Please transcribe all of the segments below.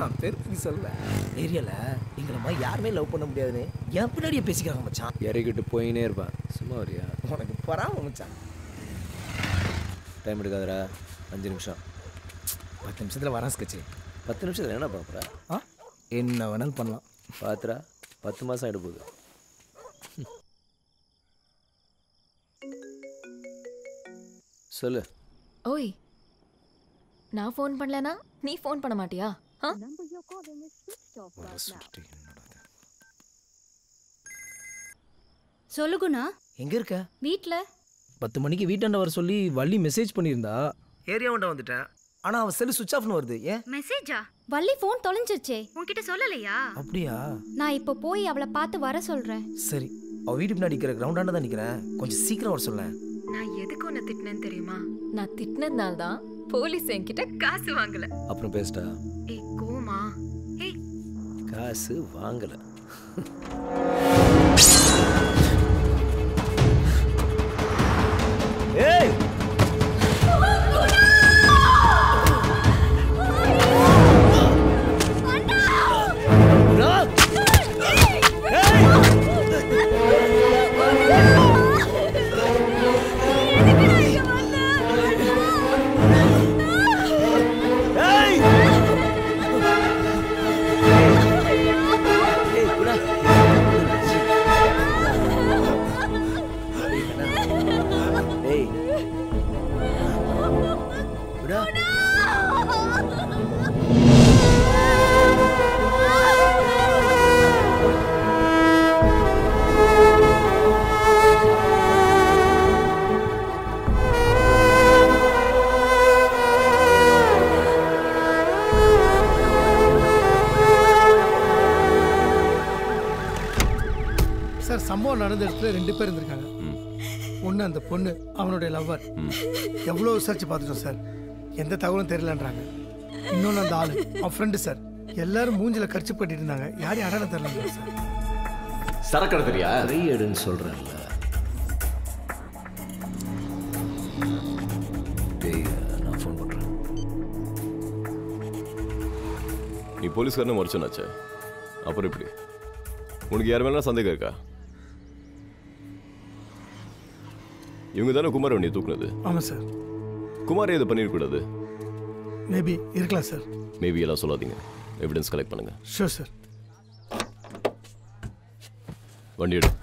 நான் பேருக்கு சொல்ல ஏரியால எங்களை மாதிரி யாருமே லவ் பண்ண முடியாதுன்னு என் பின்னாடியே பேசிக்கிறாங்க மச்சான் இறக்கிட்டு போயினே இருப்பேன் சும்மா வரியா உனக்கு பராம மச்சான் டைம் எடுக்காதடா அஞ்சு நிமிஷம் பத்து நிமிஷத்துல வரேன் ஸ்கெட்சு பத்து நிமிஷத்தில் என்ன பார்க்குற ஆ என்ன வேணாலும் பண்ணலாம் பாத்துடா பத்து மாதம் ஆகிட போகுது சொல்லு ஓய் நான் ஃபோன் பண்ணலனா நீ ஃபோன் பண்ண மாட்டியா ஆ சொல்லு குணா எங்க இருக்க வீட்ல பத்து மணிக்கு வீட்டாண்ட வர சொல்லி வள்ளி மெசேஜ் பண்ணியிருந்தா ஏரியாவாண்ட வந்துட்டேன் ஆனா அவ செல்லு சுவிச் ஆஃப்னு வருது ஏன் மெசேஜா வள்ளி ஃபோன் தொலைஞ்சிருச்சே உன்கிட்ட சொல்லலையா அப்படியா நான் இப்போ போய் அவளை பார்த்து வர சொல்றேன் சரி அவ வீட்டு பின்னாடி நிக்கிற கிரவுண்டாண்ட தான் நிக்கிறேன் கொஞ்சம் சீக்கிரம் வர சொல்லேன் நான் எதுக்கு உன்னை திட்டினேன்னு தெரியுமா நான் திட்டினதுனால தான் போலீஸ் என்கிட்ட காசு வாங்கல அப்புறம் பேசிட்டா ஏய் கோமா ஏய் காசு வாங்கலை ஏய் டேய் விடா சார் சம்பவம் நடந்த இடத்துல ரெண்டு பேர் இருந்திருக்காங்க ஒன்று அந்த பொண்ணு அவனுடைய லவ்வர் எவ்வளோ விசாரிச்சு பார்த்துட்டோம் சார் எந்த தகவலும் தெரியலன்றாங்க இன்னொன்று அந்த ஆளு அவன் ஃப்ரெண்டு சார் எல்லாரும் மூஞ்சில கரிச்சு கட்டிட்டு இருந்தாங்க யாரையும் அடையாளம் தெரியலங்க சார் சரக்கு தெரியா கை எடுன்னு சொல்கிறேன்ல டேய் நான் ஃபோன் பண்ணுறேன் நீ போலீஸ்காரனு மறைச்சனாச்சே அப்புறம் இப்படி உனக்கு யார் மேலாம் சந்தேகம் இருக்கா இவங்க தானே குமார் வண்டியை தூக்குனது ஆமாம் சார் குமார் இதை பண்ணிடக்கூடாது மேபி இருக்கலாம் சார் மேபி எல்லாம் சொல்லாதீங்க எவிடன்ஸ் கலெக்ட் பண்ணுங்க ஷூர் சார் வண்டி எடு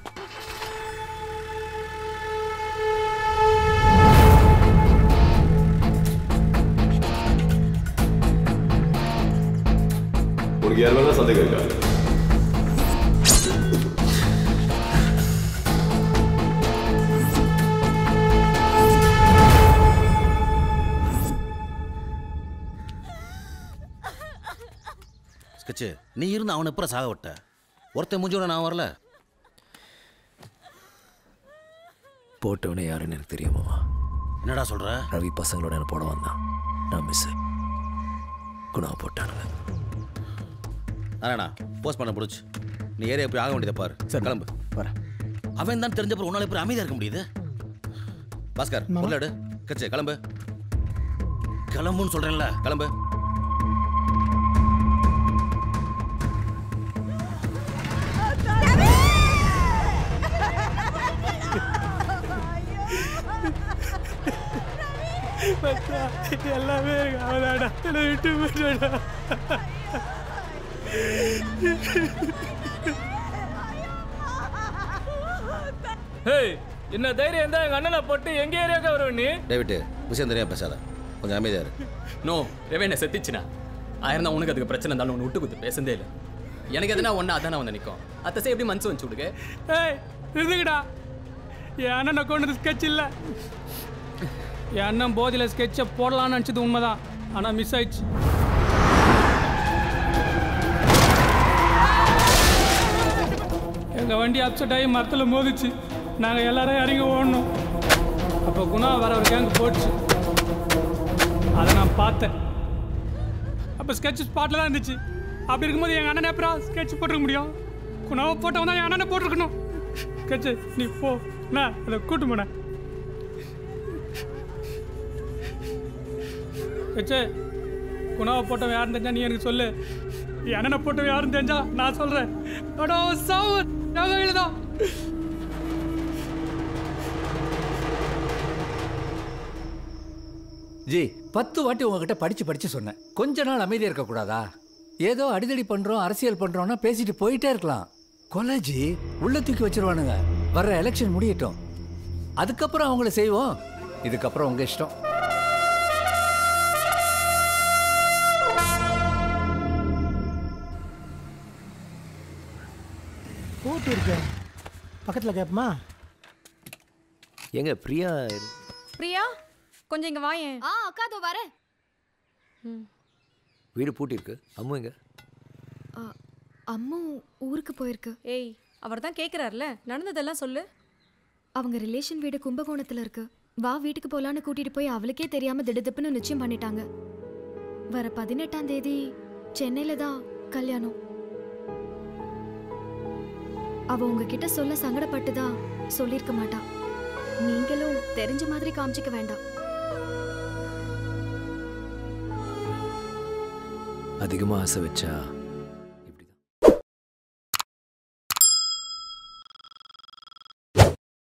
உனக்கு யார் மேலாம் சந்தேகம் இருக்கா ஸ்கெட்சு நீ இருந்து அவனை எப்பறம் சாக விட்ட ஒருத்தன் மூஞ்சோட நான் வரல போட்டவனே யாருன்னு எனக்கு தெரியுமாவா என்னடா சொல்ற ரவி பசங்களோட என்ன போட வந்தான் நான் மிஸ் குணா போட்டானுங்க அதானா போஸ்ட் பண்ண பிடிச்சி நீ ஏரியா போய் ஆக வேண்டியதை பாரு சரி. கிளம்பு வரேன் அவன் தான் தெரிஞ்சப்பறம் உன்னால எப்படி அமைதியா இருக்க முடியுது பாஸ்கர் பொருள் எடு கச்சு கிளம்பு கிளம்புன்னு சொல்றேன்ல கிளம்பு எல்லாமே அவதாடா என்னை விட்டு போயிட்டாடா ஹேய் என்ன தைரியம் இருந்தா எங்க அண்ணனை போட்டு எங்க ஏரியாவுக்கு வருவ நீ டேவிட்டு விஷயம் தெரியாம பேசாத கொஞ்சம் அமைதியா இரு நோ ரவி என்ன செத்துச்சுனா ஆயிருந்தா உனக்கு அதுக்கு பிரச்சனை இருந்தாலும் ஒன்று விட்டு குத்து பேசுந்தே இல்லை எனக்கு எதுனா ஒன்றா அதான் வந்து நிற்கும் அத்தை எப்படி மனசு வச்சு விடுங்க ஏய் இருந்துக்கடா என் அண்ணனை கொண்டது ஸ்கெட்ச் இல்லை என் அண்ணன் போதியில் ஸ்கெட்சை போடலாம்னு நினச்சது உண்மைதான் ஆனால் மிஸ் ஆயிடுச்சு எங்கள் வண்டி அப்செட் ஆகி மரத்தில் மோதிச்சு நாங்கள் எல்லாரும் இறங்கி ஓடணும் அப்போ குணா வர ஒரு கேங்கு போச்சு அதை நான் பார்த்தேன் அப்போ ஸ்கெட்ச் ஸ்பாட்டில் தான் இருந்துச்சு அப்படி இருக்கும்போது எங்கள் அண்ணனை அப்புறம் ஸ்கெட்ச் போட்டுருக்க முடியும் குணாவை போட்டவன் தான் என் அண்ணனை போட்டிருக்கணும் ஸ்கெட்சு நீ போ நான் அதை கூட்டு போனேன் ஸ்கெட்சு குணாவை போட்டவன் யாருன்னு தெரிஞ்சா நீ எனக்கு சொல்லு என் அண்ணனை போட்டவன் யாருன்னு தெரிஞ்சா நான் சொல்றேன் அடோ சாவு என் கையில தான் ஜி பத்து வாட்டி உங்ககிட்ட படிச்சு படிச்சு சொன்னேன் கொஞ்ச நாள் அமைதியா இருக்க கூடாதா ஏதோ அடிதடி பண்றோம் அரசியல் பண்றோம்னா பேசிட்டு போயிட்டே இருக்கலாம் கொலை ஜி உள்ள தூக்கி வச்சிருவானுங்க வர்ற எலெக்ஷன் முடியட்டும் அதுக்கப்புறம் அவங்கள செய்வோம் இதுக்கப்புறம் உங்க இஷ்டம் போட்டு இருக்க பக்கத்தில் கேட்போமா எங்க பிரியா பிரியா கொஞ்சம் இங்க வாயேன் ஆ அக்கா அதோ வரேன் வீடு பூட்டிருக்கு அம்மு எங்க அம்மு ஊருக்கு போயிருக்கு ஏய் அவர் தான் கேட்குறாருல நடந்ததெல்லாம் சொல்லு அவங்க ரிலேஷன் வீடு கும்பகோணத்துல இருக்கு வா வீட்டுக்கு போலான்னு கூட்டிட்டு போய் அவளுக்கே தெரியாம திடுதிப்புன்னு நிச்சயம் பண்ணிட்டாங்க வர பதினெட்டாம் தேதி சென்னையில தான் கல்யாணம் அவ உங்ககிட்ட சொல்ல சங்கடப்பட்டுதான் சொல்லியிருக்க மாட்டா நீங்களும் தெரிஞ்ச மாதிரி காமிச்சிக்க வேண்டாம் அதிகமாக ஆசை வச்சா